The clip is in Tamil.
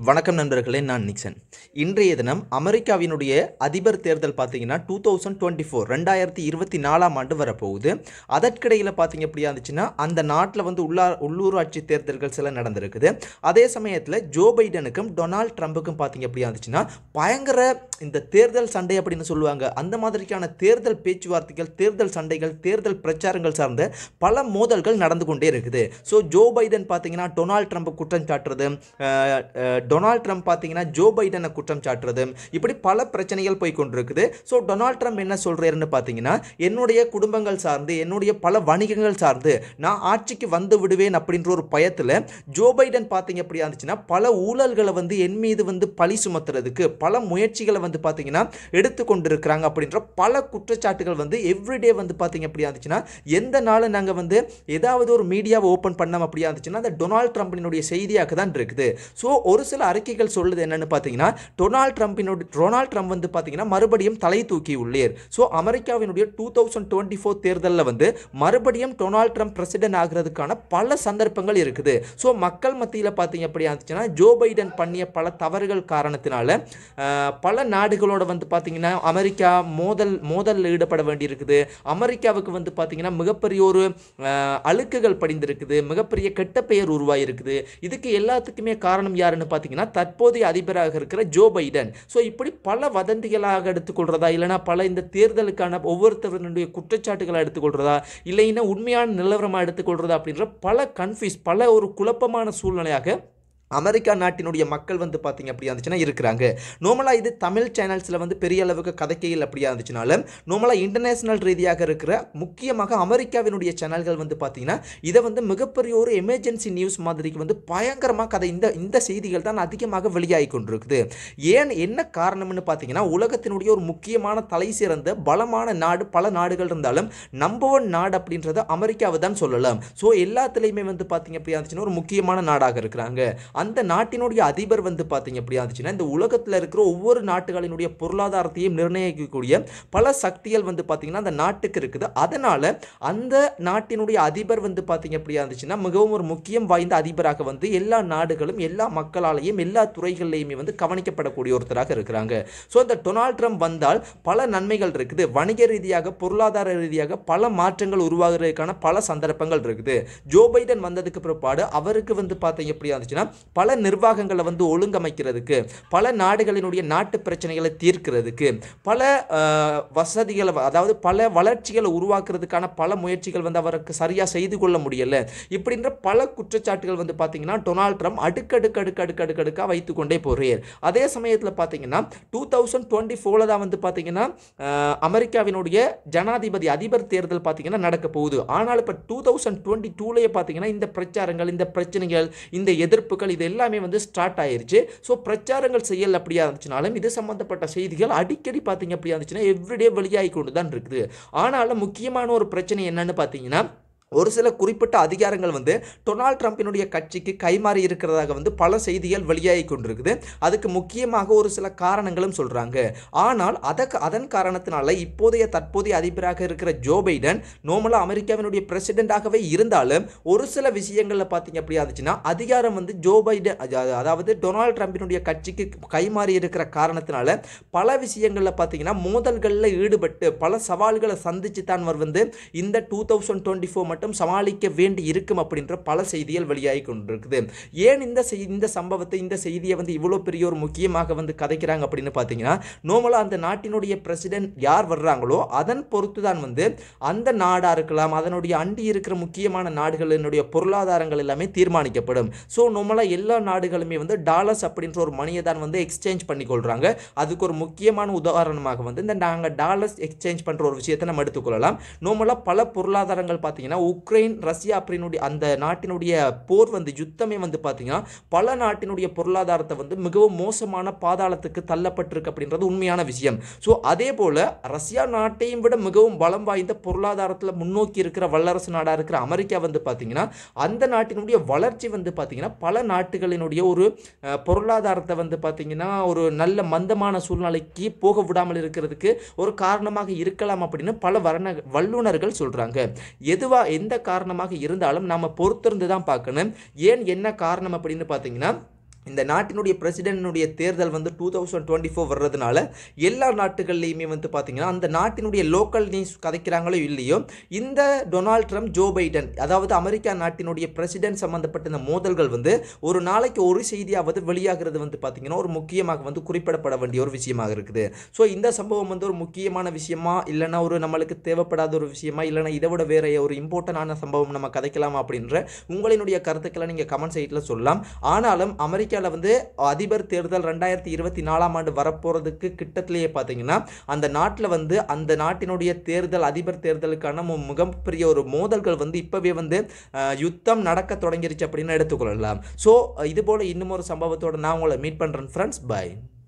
வணக்கம் நண்பர்களே நான் நிக்சன் இன்றைய தினம் அமெரிக்காவினுடைய அதிபர் தேர்தல் பார்த்தீங்கன்னா டூ தௌசண்ட் டுவெண்ட்டி ஃபோர் ரெண்டாயிரத்தி இருபத்தி நாலாம் ஆண்டு வரப்போகுது அதற்கிடையில் பார்த்தீங்க எப்படியா இருந்துச்சுன்னா அந்த நாட்டில் வந்து உள்ளா உள்ளூராட்சி தேர்தல்கள் சில நடந்திருக்குது அதே சமயத்தில் ஜோ பைடனுக்கும் டொனால்ட் ட்ரம்புக்கும் பார்த்தீங்க எப்படியா இருந்துச்சுன்னா பயங்கர இந்த தேர்தல் சண்டை அப்படின்னு சொல்லுவாங்க அந்த மாதிரிக்கான தேர்தல் பேச்சுவார்த்தைகள் தேர்தல் சண்டைகள் தேர்தல் பிரச்சாரங்கள் சார்ந்த பல மோதல்கள் நடந்து கொண்டே இருக்குது ஸோ ஜோ பைடன் பார்த்தீங்கன்னா டொனால்ட் ட்ரம்ப் குற்றம் சாட்டுறது அஹ், அஹ், டொனால்ட் ட்ரம்ப் பார்த்தீங்கன்னா ஜோ பைடனை குற்றம் சாட்டுறது இப்படி பல பிரச்சனைகள் போய் கொண்டிருக்குது ஸோ டொனால்ட் ட்ரம்ப் என்ன சொல்கிறாருன்னு பார்த்தீங்கன்னா என்னுடைய குடும்பங்கள் சார்ந்து என்னுடைய பல வணிகங்கள் சார்ந்து நான் ஆட்சிக்கு வந்து விடுவேன் அப்படின்ற ஒரு பயத்தில் ஜோ பைடன் பார்த்தீங்க அப்படியா இருந்துச்சுன்னா பல ஊழல்களை வந்து என் மீது வந்து பழி சுமத்துறதுக்கு பல முயற்சிகளை வந்து பார்த்தீங்கன்னா எடுத்து கொண்டிருக்கிறாங்க அப்படின்ற பல குற்றச்சாட்டுகள் வந்து எவ்ரிடே வந்து பார்த்தீங்க அப்படியா இருந்துச்சுன்னா எந்த நாளும் நாங்கள் வந்து ஏதாவது ஒரு மீடியாவை ஓப்பன் பண்ணோம் அப்படியா இருந்துச்சுன்னா அந்த டொனால்ட் ட்ரம்பினுடைய செய்தியாக தான் இருக்குது ஸோ ஒரு சில அறிக்கைகள் சொல்லுது என்னன்னு பார்த்தீங்கன்னா டொனால்ட் ட்ரம்பினுடைய டொனால்ட் ட்ரம்ப் வந்து பார்த்தீங்கன்னா மறுபடியும் தலை தூக்கி உள்ளேர் ஸோ அமெரிக்காவினுடைய டூ தௌசண்ட் டுவெண்ட்டி ஃபோர் தேர்தலில் வந்து மறுபடியும் டொனால்ட் ட்ரம்ப் பிரசிடென்ட் ஆகிறதுக்கான பல சந்தர்ப்பங்கள் இருக்குது ஸோ மக்கள் மத்தியில் பார்த்தீங்க அப்படி இருந்துச்சுன்னா ஜோ பைடன் பண்ணிய பல தவறுகள் காரணத்தினால அஹ், பல நாடுகளோட வந்து பார்த்தீங்கன்னா அமெரிக்கா மோதல் மோதலில் ஈடுபட வேண்டியிருக்குது அமெரிக்காவுக்கு வந்து பார்த்தீங்கன்னா மிகப்பெரிய ஒரு அஹ், அழுக்குகள் படிந்திருக்குது மிகப்பெரிய கெட்ட பெயர் உருவாயிருக்குது இதுக்கு எல்லாத்துக்குமே காரணம் யாருன்னு பார்த்தீங்கன்னா தற்போதைய அதிபராக இருக்கிற ஜோ பைடன் ஸோ இப்படி பல வதந்திகளாக எடுத்துக்கொள்றதா இல்லைனா பல இந்த தேர்தலுக்கான ஒவ்வொருத்தவருடைய குற்றச்சாட்டுகளை எடுத்துக்கொள்றதா இல்லைன்னா உண்மையான நிலவரமாக எடுத்துக்கொள்றதா அப்படின்ற பல கன்ஃபியூஸ் பல ஒரு குழப்பமான சூழ்நிலையாக அமெரிக்கா நாட்டினுடைய மக்கள் வந்து பார்த்தீங்க அப்படியா இருந்துச்சுன்னா இருக்கிறாங்க நார்மலாக இது தமிழ் சேனல்ஸில் வந்து பெரிய அளவுக்கு கதைக்கையில் அப்படியா இருந்துச்சுனாலும் நார்மலாக இன்டர்நேஷனல் ரீதியாக இருக்கிற முக்கியமாக அமெரிக்காவினுடைய சேனல்கள் வந்து பார்த்தீங்கன்னா இதை வந்து மிகப்பெரிய ஒரு எமர்ஜென்சி நியூஸ் மாதிரிக்கு வந்து பயங்கரமாக கதை இந்த இந்த செய்திகள் தான் அதிகமாக வெளியாகி கொண்டிருக்குது ஏன் என்ன காரணம்னு பார்த்தீங்கன்னா உலகத்தினுடைய ஒரு முக்கியமான தலை சிறந்த பலமான நாடு பல நாடுகள் இருந்தாலும் நம்பர் ஒன் நாடு அப்படின்றத அமெரிக்காவை தான் சொல்லலாம் ஸோ எல்லாத்துலேயுமே வந்து பார்த்தீங்க அப்படியா இருந்துச்சுன்னா ஒரு முக்கியமான நாடாக இருக்கிறாங்க அந்த நாட்டினுடைய அதிபர் வந்து பார்த்தீங்க அப்படியா இருந்துச்சுன்னா இந்த உலகத்தில் இருக்கிற ஒவ்வொரு நாட்டுகளினுடைய பொருளாதாரத்தையும் நிர்ணயிக்கக்கூடிய பல சக்திகள் வந்து பார்த்தீங்கன்னா அந்த நாட்டுக்கு இருக்குது அதனால் அந்த நாட்டினுடைய அதிபர் வந்து பார்த்தீங்க அப்படியா இருந்துச்சுன்னா மிகவும் ஒரு முக்கியம் வாய்ந்த அதிபராக வந்து எல்லா நாடுகளும் எல்லா மக்களாலேயும் எல்லா துறைகள்லையுமே வந்து கவனிக்கப்படக்கூடிய ஒருத்தராக இருக்கிறாங்க ஸோ இந்த டொனால்ட் ட்ரம்ப் வந்தால் பல நன்மைகள் இருக்குது வணிக ரீதியாக பொருளாதார ரீதியாக பல மாற்றங்கள் உருவாகிறதுக்கான பல சந்தர்ப்பங்கள் இருக்குது ஜோ பைடன் வந்ததுக்கு பிற்பாடு அவருக்கு வந்து பார்த்தீங்க எப்படியா இருந்துச்சுன்னா பல நிர்வாகங்களை வந்து ஒழுங்கமைக்கிறதுக்கு பல நாடுகளினுடைய நாட்டு பிரச்சனைகளை தீர்க்கிறதுக்கு பல அஹ், வசதிகளை அதாவது பல வளர்ச்சிகளை உருவாக்குறதுக்கான பல முயற்சிகள் வந்து அவருக்கு சரியாக செய்து கொள்ள முடியல இப்படின்ற பல குற்றச்சாட்டுகள் வந்து பார்த்தீங்கன்னா டொனால்ட் ட்ரம்ப் அடுக்கடுக்கு அடுக்கு அடுக்கு அடுக்கு அடுக்காக வைத்து கொண்டே போகிறார் அதே சமயத்தில் பார்த்தீங்கன்னா டூ தௌசண்ட் டுவெண்ட்டி ஃபோரில் தான் வந்து பார்த்தீங்கன்னா அஹ், அமெரிக்காவினுடைய ஜனாதிபதி அதிபர் தேர்தல் பார்த்தீங்கன்னா நடக்க போகுது ஆனால் இப்போ டூ தௌசண்ட் டுவெண்ட்டி டூலேயே பார்த்தீங்கன்னா இந்த பிரச்சாரங்கள் இந்த பிரச்சனைகள் இந்த எதிர்ப்புகள் இது எல்லாமே வந்து ஸ்டார்ட் ஆயிருச்சு ஸோ பிரச்சாரங்கள் செய்யல் அப்படியா இருந்துச்சுனாலும் இது சம்பந்தப்பட்ட செய்திகள் அடிக்கடி பார்த்தீங்க அப்படியா இருந்துச்சுன்னா எவ்ரிடே வெளியாகி கொண்டு தான் இருக்குது ஆனாலும் முக்கியமான ஒரு பிரச்சனை என்னன்னு பார்த்தீங்கன்னா ஒரு சில குறிப்பிட்ட அதிகாரங்கள் வந்து டொனால்ட் ட்ரம்பினுடைய கட்சிக்கு கைமாறி இருக்கிறதாக வந்து பல செய்திகள் வெளியாகி கொண்டிருக்குது அதுக்கு முக்கியமாக ஒரு சில காரணங்களும் சொல்கிறாங்க ஆனால் அதற்கு அதன் காரணத்தினால இப்போதைய தற்போதைய அதிபராக இருக்கிற ஜோ பைடன் நோமலாக அமெரிக்காவினுடைய பிரசிடென்ட்டாகவே இருந்தாலும் ஒரு சில விஷயங்களில் பார்த்தீங்க அப்படியா இருந்துச்சுன்னா அதிகாரம் வந்து ஜோ பைடன் அத- அதாவது டொனால்ட் ட்ரம்பினுடைய கட்சிக்கு கைமாறி இருக்கிற காரணத்தினால பல விஷயங்களில் பார்த்தீங்கன்னா மோதல்களில் ஈடுபட்டு பல சவால்களை சந்திச்சு தான் அவர் வந்து இந்த டூ தௌசண்ட் டுவெண்ட்டி ஃபோர் மட்டும் சமாளிக்க வேண்டி இருக்கும் அப்படின்ற பல செய்திகள் வெளியாகி கொண்டிருக்குது ஏன் இந்த செய் இந்த சம்பவத்தை இந்த செய்தியை வந்து இவ்வளோ பெரிய ஒரு முக்கியமாக வந்து கதைக்கிறாங்க அப்படின்னு பார்த்தீங்கன்னா நோமலாக அந்த நாட்டினுடைய பிரசிடென்ட் யார் வர்றாங்களோ அதன் பொறுத்து தான் வந்து அந்த நாடாக இருக்கலாம் அதனுடைய அண்டி இருக்கிற முக்கியமான நாடுகளினுடைய பொருளாதாரங்கள் எல்லாமே தீர்மானிக்கப்படும் ஸோ நோமலாக எல்லா நாடுகளுமே வந்து டாலர்ஸ் அப்படின்ற ஒரு மணியை தான் வந்து எக்ஸ்சேஞ்ச் பண்ணி கொள்கிறாங்க அதுக்கு ஒரு முக்கியமான உதாரணமாக வந்து இந்த நாங்கள் டாலர்ஸ் எக்ஸ்சேஞ்ச் பண்ணுற ஒரு விஷயத்தை நம்ம எடுத்துக்கொள்ளலாம் நோமலாக பல பொருளாதாரங்கள் பார்த்தீங்கன்னா உக்ரைன் ரஷ்யா அப்படினுடைய அந்த நாட்டினுடைய போர் வந்து யுத்தமே வந்து பார்த்தீங்கன்னா பல நாட்டினுடைய பொருளாதாரத்தை வந்து மிகவும் மோசமான பாதாளத்துக்கு தள்ளப்பட்டிருக்கு அப்படின்றது உண்மையான விஷயம் ஸோ அதே போல் ரஷ்யா நாட்டையும் விட மிகவும் பலம் வாய்ந்த பொருளாதாரத்தில் முன்னோக்கி இருக்கிற வல்லரசு நாடாக இருக்கிற அமெரிக்கா வந்து பார்த்தீங்கன்னா அந்த நாட்டினுடைய வளர்ச்சி வந்து பார்த்தீங்கன்னா பல நாட்டுகளினுடைய ஒரு அஹ், பொருளாதாரத்தை வந்து பார்த்தீங்கன்னா ஒரு நல்ல மந்தமான சூழ்நிலைக்கு போக விடாமல் இருக்கிறதுக்கு ஒரு காரணமாக இருக்கலாம் அப்படின்னு பல வர்ண வல்லுநர்கள் சொல்கிறாங்க எதுவா எந்த காரணமாக இருந்தாலும் நம்ம பொறுத்திருந்து தான் பார்க்கணும் ஏன் என்ன காரணம் அப்படின்னு பார்த்தீங்கன்னா இந்த நாட்டினுடைய பிரசிடென்டினுடைய தேர்தல் வந்து டூ தௌசண்ட் டுவெண்ட்டி ஃபோர் வர்றதுனால எல்லா நாட்டுகள்லையுமே வந்து பார்த்தீங்கன்னா அந்த நாட்டினுடைய லோக்கல் நியூஸ் கதைக்கிறாங்களோ இல்லையோ இந்த டொனால்ட் ட்ரம்ப் ஜோ பைடன் அதாவது அமெரிக்கா நாட்டினுடைய பிரசிடென்ட் சம்மந்தப்பட்ட இந்த மோதல்கள் வந்து ஒரு நாளைக்கு ஒரு செய்தியாவது வெளியாகிறது வந்து பார்த்தீங்கன்னா ஒரு முக்கியமாக வந்து குறிப்பிடப்பட வேண்டிய ஒரு விஷயமாக இருக்குது ஸோ இந்த சம்பவம் வந்து ஒரு முக்கியமான விஷயமா இல்லைன்னா ஒரு நம்மளுக்கு தேவைப்படாத ஒரு விஷயமா இல்லைன்னா இதை விட வேற ஒரு இம்பார்ட்டண்டான சம்பவம் நம்ம கதைக்கலாமா அப்படின்ற உங்களினுடைய கருத்துக்களை நீங்கள் கமெண்ட் சைட்டில் சொல்லலாம் ஆனாலும் அமெரிக்காவில் வந்து அதிபர் தேர்தல் ரெண்டாயிரத்தி இருபத்தி நாலாம் ஆண்டு வரப்போகிறதுக்கு கிட்டத்திலேயே பார்த்தீங்கன்னா அந்த நாட்டில் வந்து அந்த நாட்டினுடைய தேர்தல் அதிபர் தேர்தலுக்கான மு- மிகப்பெரிய ஒரு மோதல்கள் வந்து இப்போவே வந்து அஹ், யுத்தம் நடக்க தொடங்கிருச்சு அப்படின்னு எடுத்துக்கொள்ளலாம் ஸோ இது போல் இன்னும் ஒரு சம்பவத்தோட நான் உங்களை மீட் பண்ணுறேன் ஃப்ரெண்ட்ஸ் பை